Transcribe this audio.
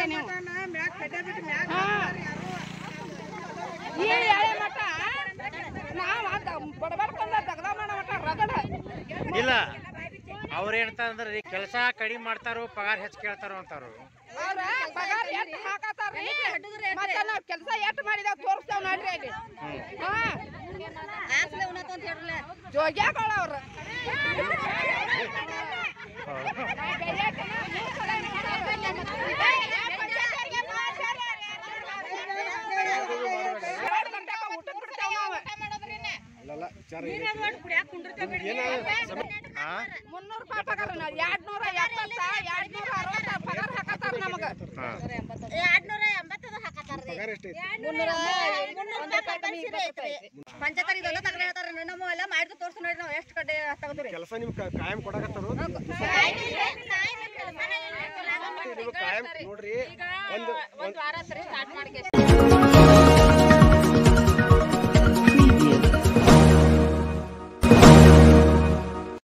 ನೋಡ್ರಿ ನೀವು ಹಾ. ಈ ಎಳೆ ಮಠ ನಾವ್ ಅದ ಬಡಬಡ್ಕೊಂಡ ದಗದ ಮಾಡೋ ಮಠ ರಗಡ ಇಲ್ಲ ಅವ್ರ ಏನಂತಂದ್ರೆ ಕೆಲಸ ಕಡಿಮೆ ಮಾಡ್ತಾರೋ ಪಗಾರ ಹೆಚ್ಚು ಕೇಳ್ತಾರೋ ಅಂತಾರು ಅವ್ರ ಪಗಾರ ಎಷ್ಟ್ ಹಾಕತಾರ್ರಿ ಮತ್ತೆ ನಾವ್ ಕೆಲಸ ಎಷ್ಟ್ ಮಾಡಿದಾವ್ ತೋರಿಸ್ತೇವ್ ನೋಡ್ರಿ ಅಲ್ಲಿ ಹಾ ಜೋಗ್ಯಾಗಳ ಅವ್ರ ಊಟ ಬಿಡ್ತೇವ್ ನಾವ್ ಹಾ ಮುನ್ನೂರು ರೂಪಾಯಿ ಪಗಾರ ನಾವು ಎರಡ್ ನೂರ ಎಪ್ಪತ್ತ ಎರಡ್ ನೂರ ಅರವತ್ತ ಪಗಾರ ಹಾಕತ್ತಾರ ನಮಗ ಹಾ ಪಂಚಾಯತ್ ಇದೆಲ್ಲ ತಗೊಂಡ್ ಹೇಳ್ತಾರ ನಮ್ಮ ಎಲ್ಲ ಮಾಡಿದ್ ತೋರ್ಸ ನೋಡಿ ನಾವು ಎಷ್ಟು ಕಡೆ ತಗೋತೀರಿ ಕೆಲಸ ನಿಮ್ ಕ- ಕಾಯಂ ಕೊಡಕತ್ತಾರು ನಿಮ್ಗೆ ಕಾಯಂ ನೋಡ್ರಿ ಒಂದು ಒಂದ್ ವಾರ ಸ್ಟಾರ್ಟ್ ಮಾಡಿ